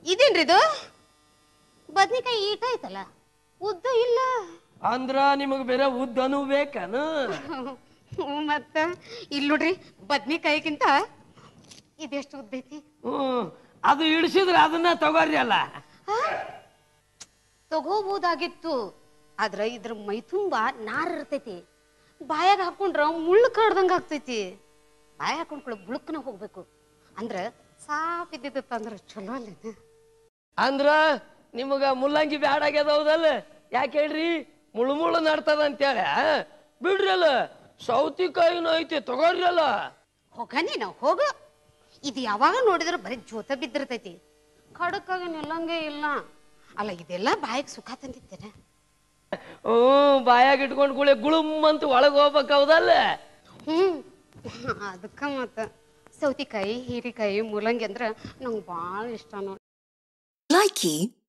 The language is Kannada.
ಇದೇನ್ರಿ ಇದು ಬದ್ನಿಕಾಯಿ ಈಟ ಐತಲ್ಲ ಉದ್ದ ಇಲ್ಲ ಅಂದ್ರ ನಿಮಗ್ ಬೇರೆ ಉದ್ದನು ಬೇಕನು ಹ್ಞೂ ಮತ್ತ ಇಲ್ಲಿ ನೋಡ್ರಿ ಬದ್ನಿಕಾಯಿಗಿಂತ ಇದೆಷ್ಟು ಉದ್ದ ಐತಿ ಹ್ಮ್ ಅದು ಇಳಿಸಿದ್ರ ಅದನ್ನ ತಗೋರಿ ಅಲ್ಲ ತಗೋಬಹುದಾಗಿತ್ತು ಆದ್ರ ಇದ್ರ ಮೈ ತುಂಬಾ ನಾರ್ ಇರ್ತೈತಿ ಬಾಯಾಗ ಹಾಕೊಂಡ್ರ ಮುಳ್ಳು ಕಡ್ದಂಗ ಆಗ್ತೈತಿ ಬಾಯಾಗ ಹಾಕೊಂಡ್ಕೊಳ್ಳೋ ಬುಳುಕ್ನ ಹೋಗ್ಬೇಕು ಅಂದ್ರ ಸಾಪ್ ಇದ್ದಿತ್ತ ಅಂದ್ರ ಚಲೋ ಅಲ್ಲೇನ ಅಂದ್ರ ನಿಮಗ ಮುಲ್ಲಂಗಿ ಬ್ಯಾಡ ಆಗ್ಯದ ಹೌದಲ್ಲ ಯಾಕೆ ಹೇಳ್ರಿ ಮುಳು ಮುಳು ನಡ್ತದ ಅಂತೇಳಿ ಆ? ಬಿಡ್ರಿ ಅಲ್ಲ ಸೌತಿಕಾಯಿನೂ ಐತಿ ತಗೋರಿ ಅಲ್ಲ ಹೋಗ ನೀನು ಹೋಗು ಇದು ಯಾವಾಗ ನೋಡಿದ್ರೆ ಬರೀ ಜೋತ ಬಿದ್ದಿರ್ತೈತಿ ಖಡಕ್ಕಾಗಿ ನಿಲ್ಲಂಗೆ ಇಲ್ಲ ಅಲ್ಲ ಇದೆಲ್ಲ ಬಾಯಿಗೆ ಸುಖ ತಂದಿತ್ತೇನೆ ಹ್ಮ್ ಬಾಯಾಗ ಇಟ್ಕೊಂಡ್ ಕೂಳೆ ಗುಳುಮ್ ಅಂತ ಒಳಗ್ ಹೋಗ್ಬೇಕು ಹೌದಲ್ಲ ಹ್ಮ್ ಅದಕ್ಕ ಮತ್ತ ಸೌತಿಕಾಯಿ ಹೀರಿಕಾಯಿ ಮೂಲಂಗಿ ಅಂದ್ರ ನಂಗೆ ಭಾಳ ಇಷ್ಟ ನೋಡಿ Likey